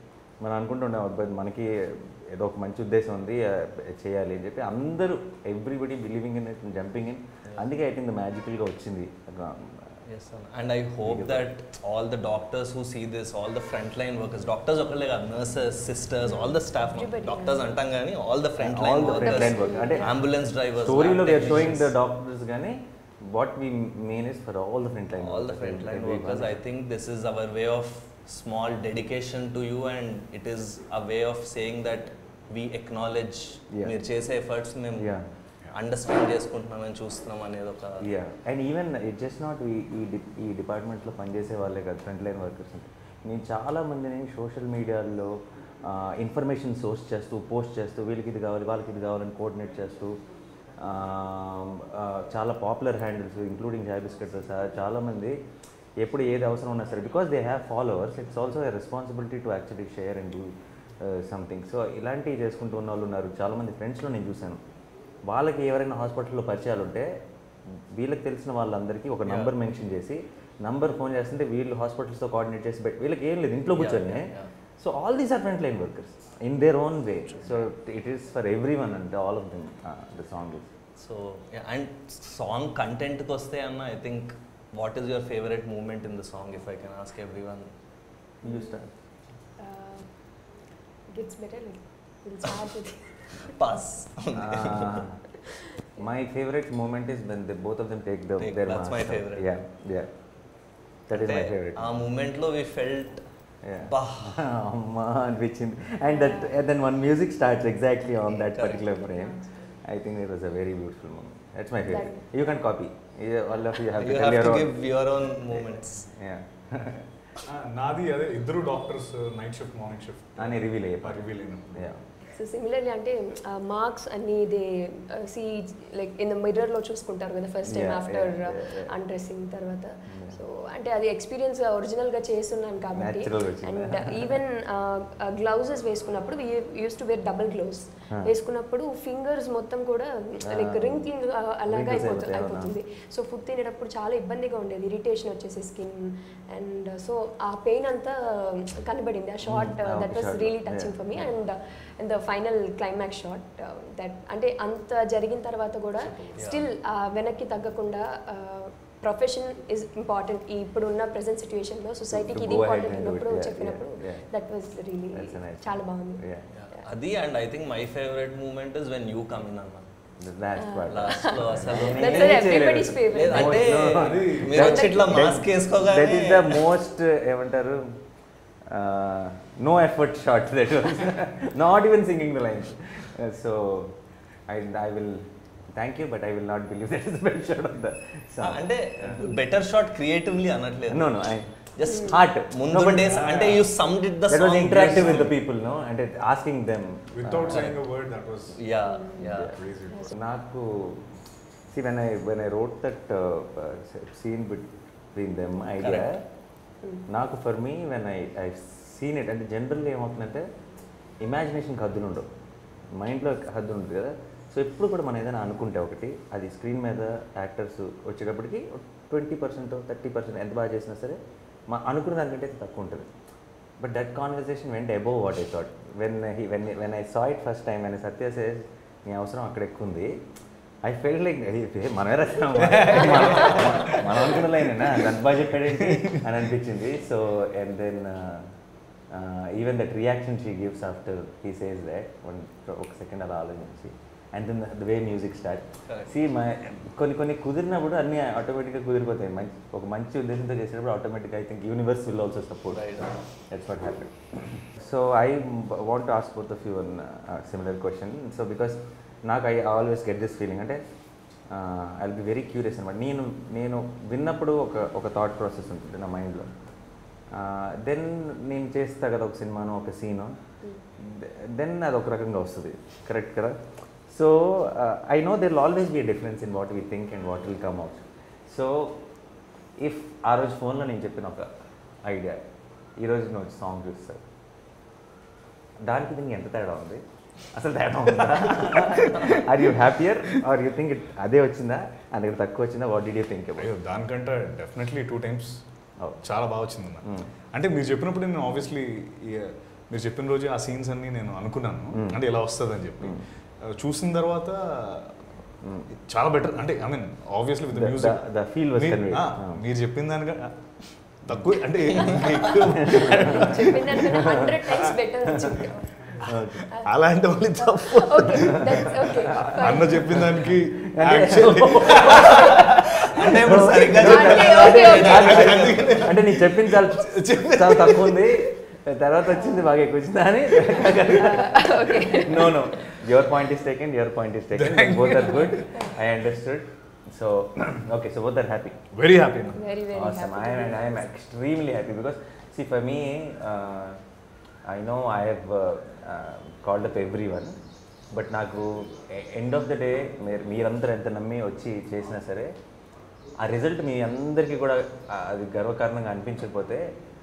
మనం అనుకుంటుండే అబ్బాయి మనకి ఏదో ఒక మంచి ఉద్దేశం ఉంది ఆ, చేయాలి అని చెప్పి అందరూ everybody believing in it jumping in అందుకే ఐ థింక్ మ్యాజికల్గా వచ్చింది Yes, sir. And I hope that all the doctors who see this, all the frontline workers, doctors ఒకళ్ళే కాదు nurses, sisters, all the staff, Everybody, doctors అంటాం కానీ all the frontline All the workers, frontline workers. అంటే ambulance drivers, స్టోరీలో lab they are showing the technicians, doctors కానీ what we mean is for all the front line all the frontline workers. I think this is our way of small dedication to you and it is a way of saying that we acknowledge Yeah. మీరు చేసే efforts మేము Yeah. Understand చేసుకుంటున్నామని చూస్తున్నాం అనేది ఒక yeah and even it just not ఈ ఈ D- ఈ డిపార్ట్మెంట్లో పనిచేసే వాళ్ళే కాదు ఫ్రంట్ లైన్ వర్కర్స్ అంటే నేను చాలా మందిని సోషల్ మీడియాలో ఇన్ఫర్మేషన్ సోర్స్ చేస్తూ పోస్ట్ చేస్తూ వీళ్ళకి ఇది కావాలి వాళ్ళకి ఇది కావాలని కోఆర్డినేట్ చేస్తూ ఆ, ఆ, చాలా పాపులర్ హ్యాండిల్స్ ఇంక్లూడింగ్ జాయ్ బిస్కెట్తో సహా చాలామంది ఎప్పుడు ఏది అవసరం ఉన్నా సరే because they have followers it's also a responsibility to actually share and do something so ఇలాంటివి చేసుకుంటూ ఉన్న వాళ్ళు ఉన్నారు చాలామంది ఫ్రెండ్స్లో నేను చూశాను వాళ్ళకి ఎవరైనా హాస్పిటల్లో పరిచయాలు ఉంటే వీళ్ళకి తెలిసిన వాళ్ళందరికీ ఒక నంబర్ మెన్షన్ చేసి నంబర్ ఫోన్ చేస్తుంటే వీళ్ళు హాస్పిటల్స్తో కోఆర్డినేట్ చేసి పెట్టి వీళ్ళకి ఏం లేదు ఇంట్లో కూర్చొని yeah. So all these are front line workers in their own way so it is for everyone అంటే all of them the song is so and song కంటెంట్కి వస్తే అన్న I think what is your favourite moment in the song if I can ask everyone you start Uh, gets better. Like, we'll start with. Pass my favourite moment is when they both of them take the Take- there that's my favorite. Yeah yeah that is my favourite ఆ మూమెంట్లో we felt బా అమ్మా అనిపించింది and that then one music starts exactly on that Correct. Particular frame I think it was a very beautiful moment that's my favourite That- you can copy all of you have you to have tell to your give your own moments yeah ఆ, నాది అదే ఇద్దరు doctors night shift morning shift అని reveal అయ్యే reveal అయినప్పుడు yeah so similarly అంటే marks అన్ని they see like in the మిర్రర్లో చూసుకుంటారు కదా first time Yeah, after yeah, yeah, yeah. Undressing తర్వాత Yeah. సో అంటే అది ఎక్స్పీరియన్స్ ఒరిజినల్గా చేస్తున్నాను కాబట్టి Natural వచ్చింది. అండ్ ఈవెన్ గ్లౌజెస్ వేసుకున్నప్పుడు use to wear double gloves Huh. వేసుకున్నప్పుడు ఫింగర్స్ మొత్తం కూడా లైక్ Ah. రింక్లింగ్ అలాగా Wrinkles అయిపోతుంది అయిపోతాయి, అవునా? అయిపోతుంది సో ఫుడ్ తినేటప్పుడు చాలా ఇబ్బందిగా ఉండేది ఇరిటేషన్ వచ్చేసి స్కిన్ అండ్ సో ఆ పెయిన్ అంతా కనబడింది ఆ shot Mm, ah, that okay, was shot. Really touching Yeah. For me and and the final climax shot that అంటే అంత జరిగిన తర్వాత కూడా స్టిల్ వెనక్కి తగ్గకుండా ప్రొఫెషన్ ఇస్ ఇంపార్టెంట్ ఇప్పుడున్న ప్రెసెంట్ సిచ్యువేషన్లో సొసైటీకి ఇది go ahead important and do it. ఉన్నప్పుడు Yeah, చెప్పినప్పుడు yeah, yeah. That was really That's a nice చాలా బాగుంది Yeah. అది and I think my favourite moment is when you come in అన్న లాస్ట్ పార్ట్ లాస్ట్ లో అసలు That's నేనేం everybody's చేయలేదు. favorite. లేదు, అంటే No, అది మీరు వచ్చి ఇట్లా మాస్క్ వేసుకోగానే దట్ ఈస్ ద మోస్ట్ ఏమంటారు no effort shot that was not even singing the lines so I I will thank you but I will not believe that is best shot of the అంటే better shot creatively అనట్లేదు no no I just heart ముందు days అంటే you summed it the that was interactive with the people no అంటే asking them without saying a word that was yeah yeah crazy నాకు see when I when I wrote that scene between them idea నాకు for me when I I seen it అంటే జనరల్గా ఏమవుతుందంటే ఇమాజినేషన్కి హద్దులు ఉండవు మైండ్లో హద్దు ఉంటుంది కదా సో ఎప్పుడు కూడా మనం ఏదైనా అనుకుంటే ఒకటి అది స్క్రీన్ మీద యాక్టర్స్ వచ్చేటప్పటికి ట్వంటీ పర్సెంట్ థర్టీ పర్సెంట్ ఎంత బాగా చేసినా సరే మా అనుకున్న దానికంటే తక్కువ ఉంటుంది but that conversation went above what I thought when he when when I saw it first time when Satya says నీ అవసరం అక్కడ ఎక్కువ ఉంది ఐ ఫెల్ లైక్ మనమే రాసినాం మనం అనుకున్న లైనేనా అంత బాగా చెప్పాడేంటి అని అనిపించింది so and then even that reaction she gives after he says that one ఒక సెకండ్ అలా ఆలోచించి and then the way music start Correct. See కొన్ని కొన్ని కుదిరినప్పుడు అన్నీ ఆటోమేటిక్గా కుదిరిపోతాయి మంచి ఒక మంచి ఉద్దేశంతో చేసేటప్పుడు ఆటోమేటిక్గా I think universe will also support Right. That's what happened. So I m- want to ask both of you one uh, similar question. So because నాకు I always get this feeling అంటే I will be very curious అనమాట నేను నేను విన్నప్పుడు ఒక ఒక thought process ఉంటుంది నా మైండ్లో దెన్ నేను చేస్తా కదా ఒక సినిమాను ఒక సీను దెన్ అది ఒక రకంగా వస్తుంది కరెక్ట్ కదా so I know there always be difference in what we think and what will come out so if ఆ రోజు ఫోన్లో నేను చెప్పిన ఒక ఐడియా ఈరోజు నువ్వు సాంగ్ చూస్తావు దానికి దీనికి ఎంత తేడా ఉంది అసలు తేడా ఉందా are you happier are you think it అదే వచ్చిందా అందుకంటే తక్కువ వచ్చిందా వాట్ డిడ్ యూ థింక్ అయ్యో దానికంటే డెఫినెట్లీ టూ టైమ్స్ Oh. చాలా బాగా వచ్చింది అన్న Mm. అంటే మీరు చెప్పినప్పుడు నేను ఆబ్వియస్లీ మీరు చెప్పిన రోజు ఆ సీన్స్ అన్ని నేను అనుకున్నాను అంటే ఇలా వస్తుందని చెప్పి ఆ, చూసిన తర్వాత చాలా బెటర్ అంటే I mean obviously with The- music the- the feel was conveyed. Ah. మీరు చెప్పిన దానిగా తక్కువ అంటే ఇంకా ఎక్కువ చెప్పిన దానికన్నా హండ్రెడ్ టైమ్స్ బెటర్ వచ్చింది అలాంటి వాళ్ళు తప్పు ఓకే దట్స్ ఓకే అన్న చెప్పిన దానికి యాక్చువల్లీ అంటే ఇప్పుడు సరిగ్గా అంటే ఓకే ఓకే అంటే నీకు చెప్పింది చాలా చాలా తక్కువ ఉంది తర్వాత వచ్చింది బాగా ఎక్కువ వచ్చింది అని okay no no your point is taken your point is taken both are good I understood so okay so both are happy very happy very very awesome. I am, and I am extremely happy because see for me, uh, I know I have uh, uh, called up everyone, but నాకు end of the day మీరు మీరందరూ ఎంత నమ్మి వచ్చి చేసినా సరే ఆ result మీ అందరికీ కూడా ఆ, అది గర్వకారణంగా అనిపించకపోతే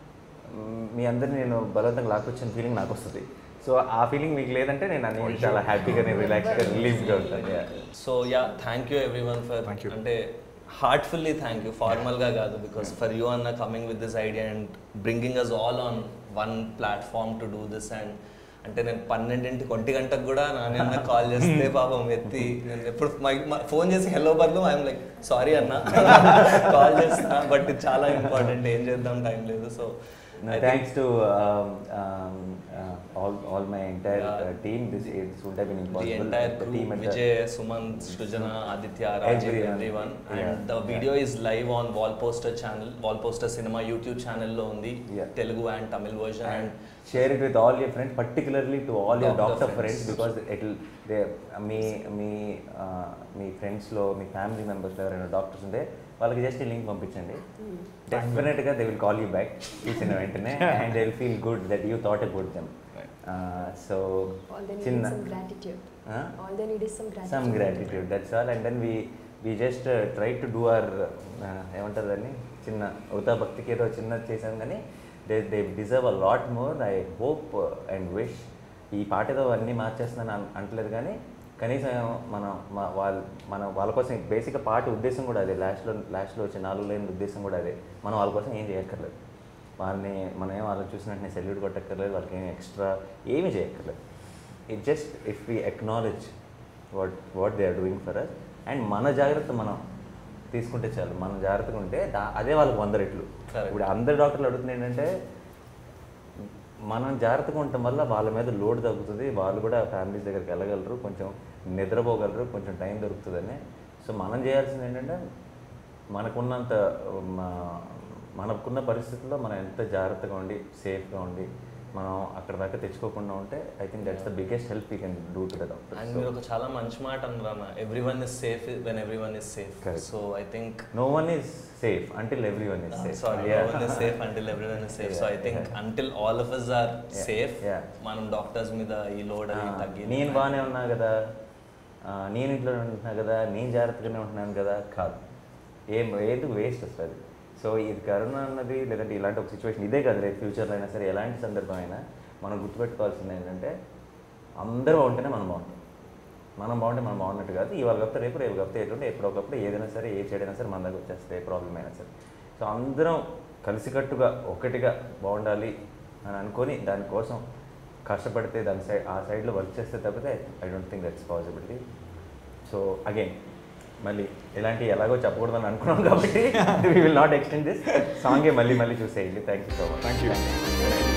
మ్, మీ అందరిని నేను బలవంతంగా లాక్కొచ్చిన ఫీలింగ్ నాకు వస్తుంది సో ఆ ఫీలింగ్ మీకు లేదంటే నేను అన్ని చాలా హ్యాపీగా నేను రిలాక్స్గా రిలీఫ్గా ఉంటాను Yeah. So yeah thank you everyone for Thank you. అంటే హార్ట్ఫుల్లీ థ్యాంక్ యూ ఫార్మల్గా కాదు బికాస్ ఫర్ యూ అన్న coming with this idea and bringing us all on one platform to do this and అంటే నేను పన్నెండింటికి ఒంటి గంటకు కూడా నాన్న కాల్ చేస్తే పాపం ఎత్తి నేను ఎప్పుడు ఫోన్ చేసి హెల్లో బదులు ఐఎమ్ లైక్ సారీ అన్న కాల్ చేస్తా బట్ ఇది చాలా ఇంపార్టెంట్ ఏం చేద్దాం టైం లేదు so No, thanks to um, um, uh, all, all my entire uh, Yeah. team. This, this would have been the impossible. entire the crew, team at the- Vijay, Sumant, Srujana, Aditya, Rajiv, Everyone. everyone. And Yeah. the video is live on Wall Poster channel, Wall Poster Cinema YouTube channel లో ఉంది Yeah. Telugu and Tamil version and and share it with all your friends, particularly to all your Doctor doctor friends, friends. because it'll they me me uh, మీ ఫ్రెండ్స్లో మీ family మెంబర్స్లో ఎవరైనా doctors ఉంటే వాళ్ళకి just link పంపించండి డెఫినెట్గా they will call you back చూసిన వెంటనే and they will feel good that you thought about them so all they need చిన్న some gratitude Huh? All they need is some gratitude some gratitude that's all and then we we just try to do our ఏమంటారు దాన్ని చిన్న ఉతా భక్తికి ఏదో చిన్నది చేసాం కానీ they they deserve a lot more I hope and wish ఈ పాట ఏదో అన్నీ మార్చేస్తున్నాను అన్- అంటలేదు కానీ కనీసం మనం మా వాళ్ళ మన వాళ్ళ కోసం బేసిక్గా పాట ఉద్దేశం కూడా అదే లాస్ట్లో లాస్ట్లో వచ్చే నాలుగు లైన్ ఉద్దేశం కూడా అదే మనం వాళ్ళ కోసం ఏం చేయక్కర్లేదు వాళ్ళని మనం ఏం వాళ్ళని చూసిన వెంటనే సెల్యూట్ కొట్టక్కర్లేదు వాళ్ళకి ఏం ఎక్స్ట్రా ఏమీ చేయక్కర్లేదు it just if we acknowledge what what they are doing for us and మన జాగ్రత్త మనం తీసుకుంటే చాలు మనం జాగ్రత్తగా ఉంటే దా- అదే వాళ్ళకి వంద రెట్లు Correct. ఇప్పుడు అందరు డాక్టర్లు అడుగుతుంది ఏంటంటే మనం జాగ్రత్తగా ఉండటం వల్ల వాళ్ళ మీద లోడ్ తగ్గుతుంది వాళ్ళు కూడా ఫ్యామిలీస్ దగ్గరికి వెళ్ళగలరు కొంచెం నిద్రపోగలరు కొంచెం టైం దొరుకుతుందని సో మనం చేయాల్సింది ఏంటంటే మనకున్నంత మ- మనకున్న పరిస్థితుల్లో మనం ఎంత జాగ్రత్తగా ఉండి సేఫ్గా ఉండి మనం అక్కడ దాకా తెచ్చుకోకుండా ఉంటే I think that's the biggest help you can do to the and మీరు డాక్టర్ ఒక చాలా మంచి మాట అన్నారు everyone is safe when everyone is safe Correct. So I think no one is safe until everyone is safe sorry no one is safe until everyone is safe so i think Yeah. until all of us are Yeah. safe Yeah. మనం doctors మీద ఈ load అది తగ్గి నేను బాగానే ఉన్నా కదా ఆ, నేను ఇంట్లో ఉంటున్నా కదా నేను జాగ్రత్తగానే ఉంటున్నాను కదా కాదు ఏం ఏది వేస్ట్ అసలు అది సో ఇది కరోనా అన్నది లేదంటే ఇలాంటి ఒక సిచ్యువేషన్ ఇదే కాదు రేపు ఫ్యూచర్లో అయినా సరే ఎలాంటి సందర్భం అయినా మనం గుర్తుపెట్టుకోవాల్సింది ఏంటంటే అందరూ బాగుంటేనే మనం బాగుంటాం మనం బాగుంటే మనం బాగున్నట్టు కాదు ఇవాళ కాకపోతే రేపు రేపు కాకపోతే ఎటువంటి ఎప్పుడో ఒకప్పుడు ఏదైనా సరే ఏ చెడైనా సరే మన దగ్గర వచ్చేస్తే ఏ ప్రాబ్లం అయినా సరే సో అందరం కలిసికట్టుగా ఒకటిగా బాగుండాలి అని అనుకొని దానికోసం కష్టపడితే దాని సైడ్ ఆ సైడ్లో వర్క్ చేస్తే తప్పితే I don't think that's possibility so again మళ్ళీ ఇలాంటి ఎలాగో చెప్పకూడదని అనుకున్నాం కాబట్టి we will not extend this సాంగే మళ్ళీ మళ్ళీ చూసేయండి thank you so much thank you